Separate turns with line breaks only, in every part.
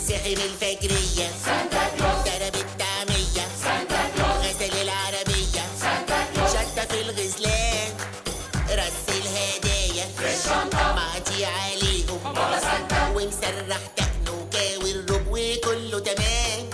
صحي من الفجرية
سانتا كلوز
ضرب الطعمية
سانتا كلوز
غسل العربية
سانتا كلوز
شطة في الغزلان رص الهدايا
في الشنطة
معطي عليهم
بابا سانتا
ومسرح تكنوكا والرب وكله تمام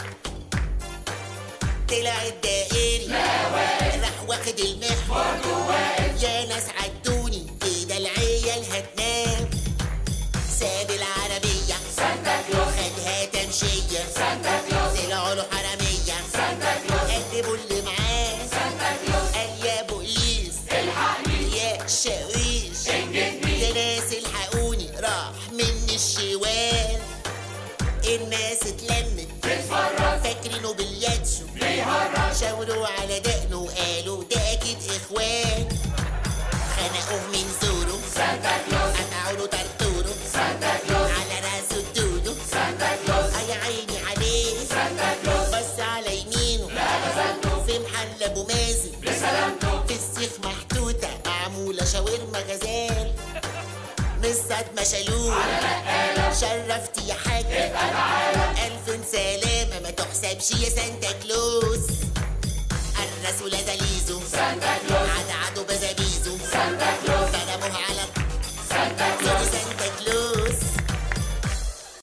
طلع الدائري راح واخد المحور
برضو واقف
يا ناس عدوني كده العيال هتنام ساب العربية
سانتا كلوز
خدها تمشية
سانتا كلوز
طلعوا له حرامية
سانتا كلوز
قلبوا اللي معاه
سانتا كلوز
قال يا بوليس
الحقني
يا شاويش
انجدني
يا ناس الحقوني راح مني الشوال الناس اتلمت
بتفرج
فاكرينه بالياتسو
بيهرج
شاوروا على دقنه وقالوا ده اكيد اخوان خنقوه من زوره
سانتا كلوز
قطعوا له طرطوره
سانتا كلوز
على راسه ادوله
سانتا كلوز
يا عيني عليه
سانتا كلوز
بص على يمينه
لا غزلته
في محل ابو مازن
بسلامته
في السيخ محطوطة معمولة شاورما غزال من الصدمة شالوه
على نقالة
شرفتي يا حاج
ابقى تعالى
ألف سلامة ما تحسبش يا سانتا كلوز الرسول ده